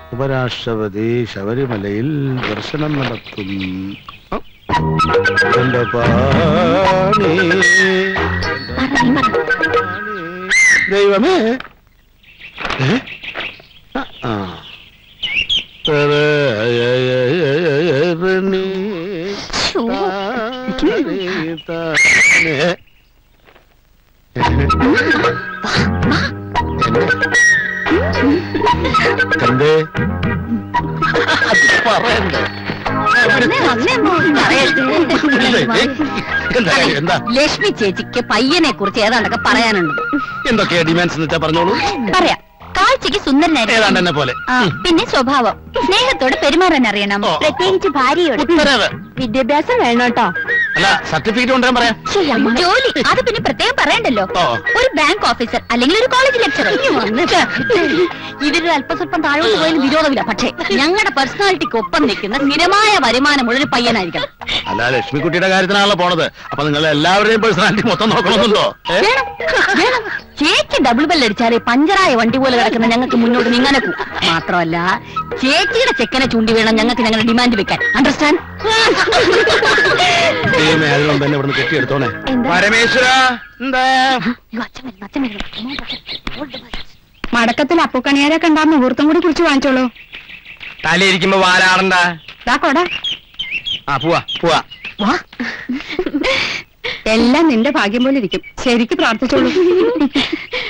ഉപരാഷ്ട്രപതി ശബരിമലയിൽ ദർശനം നടത്തും ആ. എന്റെ പാണി ദൈവമേ ഏ? ആ, ആ. തരയയയയയരണി താരേ താനേ. എന്തേ അത് പറയണ്ടേ എന്താ എന്താ ലക്ഷ്മി ചേച്ചിക്ക് പയ്യനെ കുറിച്ച് ഏതാണ്ടൊക്കെ പറയാനുണ്ട് എന്തൊക്കെയാ ഡിമാൻഡ്സ് എന്ന് വെച്ചാ പറഞ്ഞോളൂ പറയാം കാഴ്ചക്ക് സുന്ദരനായിരിക്കും ഏതാണ്ട് എന്നെ പോലെ ആ, പിന്നെ സ്വഭാവം സ്നേഹത്തോട് പെരുമാറാൻ അറിയണം ഓ. പ്രത്യേകിച്ച് ഭാര്യയോട് ഉത്തരവ്. വിദ്യാഭ്യാസം വേണം കേട്ടോ അല്ല സർട്ടിഫിക്കറ്റ് കൊണ്ടുവരാൻ പറയാം ജോലി അത് പിന്നെ പ്രത്യേകം പറയണ്ടല്ലോ ഓ. ഒരു ബാങ്ക് ഓഫീസർ അല്ലെങ്കിൽ ഒരു കോളേജ് ലെക്ചറർ ഇതിൽ അല്പസ്വല്പം താഴോട്ട് പോയാലും വിരോധമില്ല പക്ഷേ ഞങ്ങളുടെ പേഴ്സണാലിറ്റിക്ക് ഒപ്പം നിൽക്കുന്ന സ്ഥിരമായ വരുമാനമുള്ള ഒരു പയ്യനായിരിക്കണം അല്ല ലക്ഷ്മിക്കുട്ടിയുടെ കാര്യത്തിനാണല്ലോ പോണത് അപ്പൊ നിങ്ങൾ എല്ലാവരുടെയും പേഴ്സണാലിറ്റി മൊത്തം നോക്കണമെന്നുണ്ടോ ഏ? വേണം വേണം ചേച്ചി ഡബിൾ ബെല്ലടിച്ചാലേ പഞ്ചറായ വണ്ടി പോലെ കിടക്കുന്ന ഞങ്ങൾക്ക് മുന്നോട്ട് നീങ്ങാനെ മാത്രമല്ല ചേച്ചിയുടെ ചെക്കനെ ചൂണ്ടി വേണം ഞങ്ങൾക്ക് ഞങ്ങളുടെ ഡിമാൻഡ് വെക്കാൻ അണ്ടർസ്റ്റാൻഡ് ദൈവമേ അതിനു മുമ്പ് എന്നെ ഇവിടുന്ന് കെട്ടിയെടുത്തോണേ പരമേശ്വര എന്താ മടക്കത്തിൽ അപ്പുക്കണിയാരെ കണ്ടാ മുഹൂർത്തം കൂടി കുറിച്ച് വാങ്ങിച്ചോളൂ തലയിരിക്കുമ്പോ വാലാടണ്ട ദാ കൊടാ ആ പോവാ പോവാ വാ എല്ലാം നിന്റെ ഭാഗ്യം പോലെ ഇരിക്കും ശരിക്ക് പ്രാർത്ഥിച്ചോളൂ